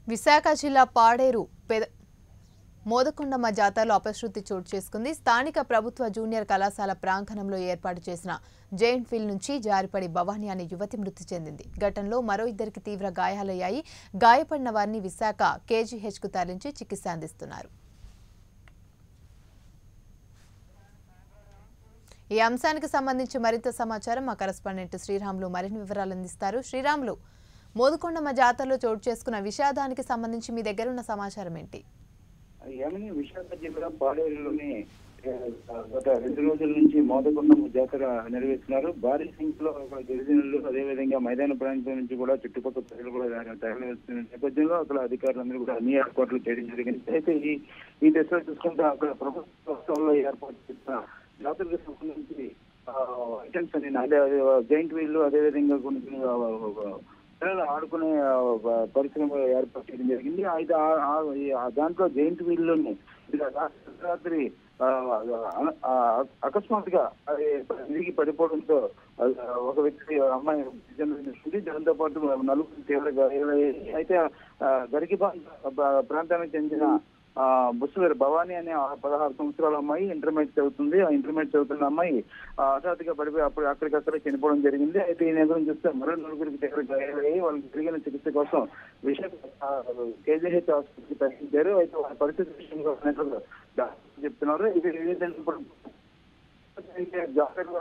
విశాఖ జిల్లా పాడేరు పెద మోదకొండమ్మ జాతరలో అపశృతి చోటు చేసుకుంది స్థానిక ప్రభుత్వ జూనియర్ కళాశాల ప్రాంగణంలో ఏర్పాటు చేసిన జైంట్ ఫీల్ నుంచి జారిపడి భవానీ అనే యువతి మృతి చెందింది ఘటనలో మరో ఇద్దరికి తీవ్ర గాయాలయ్యాయి గాయపడిన వారిని విశాఖ కేజీహెచ్కు తరలించి చికిత్స అందిస్తున్నారు ఈ అంశానికి సంబంధించి మరింత సమాచారం మా కరెస్పాండెంట్ శ్రీరాములు మరిన్ని వివరాలు అందిస్తారు శ్రీరాములు మోదుకొండమ్మ జాతరలో చోటు చేసుకున్న విషాదానికి సంబంధించి మీ దగ్గర ఉన్న సమాచారం ఏంటి యమని విశాఖ జిల్లా పాడేరులోని ఆ, గత రెండు రోజుల నుంచి మోదకొండమ్మ జాతర నిర్వహిస్తున్నారు భారీ సంఖ్యలో అక్కడ గిరిజనులు అదేవిధంగా మైదాన ప్రాంతం నుంచి కూడా చుట్టుపక్కల ప్రజలు కూడా తరలి వస్తున్న నేపథ్యంలో అక్కడ అధికారులందరూ కూడా అన్ని ఏర్పాట్లు చేయడం జరిగింది అయితే ఈ ఈ దశలో చూసుకుంటే అక్కడ ప్రభుత్వంలో ఏర్పాటు చేసిన జాతరకు సంబంధించి ఐటమ్స్ అని అదే అదే జైంట్ వీళ్ళు అదేవిధంగా కొన్ని కొన్ని, ఆ, ఆ, పిల్లలు ఆడుకునే ఆ, ప- పరిశ్రమ ఏర్పాటు చేయడం జరిగింది అయితే ఆ- ఆ- ఈ- ఆ దాంట్లో జైంట్ వీల్లోని రాత్రి ఆ, ఆ, ఆ, అకస్మాత్తుగా అది తిరిగి పడిపోవడంతో ఆ, ఒక వ్యక్తి అమ్మాయి జన్మించింది దాంతో పాటు నలుగురు తీవ్ర గాయాలయ్యాయి. అయితే ఆ, గరికిపాలెం ప్రాంతానికి చెందిన ఆ బుస్సుగారు భవానీ అనే ఆ పదహారు సంవత్సరాల అమ్మాయి ఇంటర్మీడియట్ చదువుతుంది ఆ ఇంటర్మీడియట్ చదువుతున్న అమ్మాయి ఆ, హఠాత్తుగా పడిపోయి అప్పుడు అక్కడికక్కడే చనిపోవడం జరిగింది అయితే ఈ నేపథ్యం చూస్తే మరో నలుగురికి తీవ్ర గాయాలయ్యి వాళ్ళకి జరిగిన చికిత్స కోసం విశాఖ కేజీహెచ్ హాస్పిటల్కి తరలించారు అయితే వాళ్ళ పరిస్థితి విషయంలో ఉన్నట్లు డాక్టర్లు చెప్తున్నారు ఇది ఏదైతే ఇప్పుడు జాగ్రత్తగా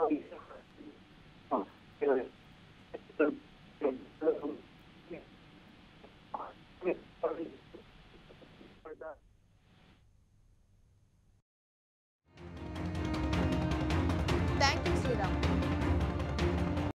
ఆ,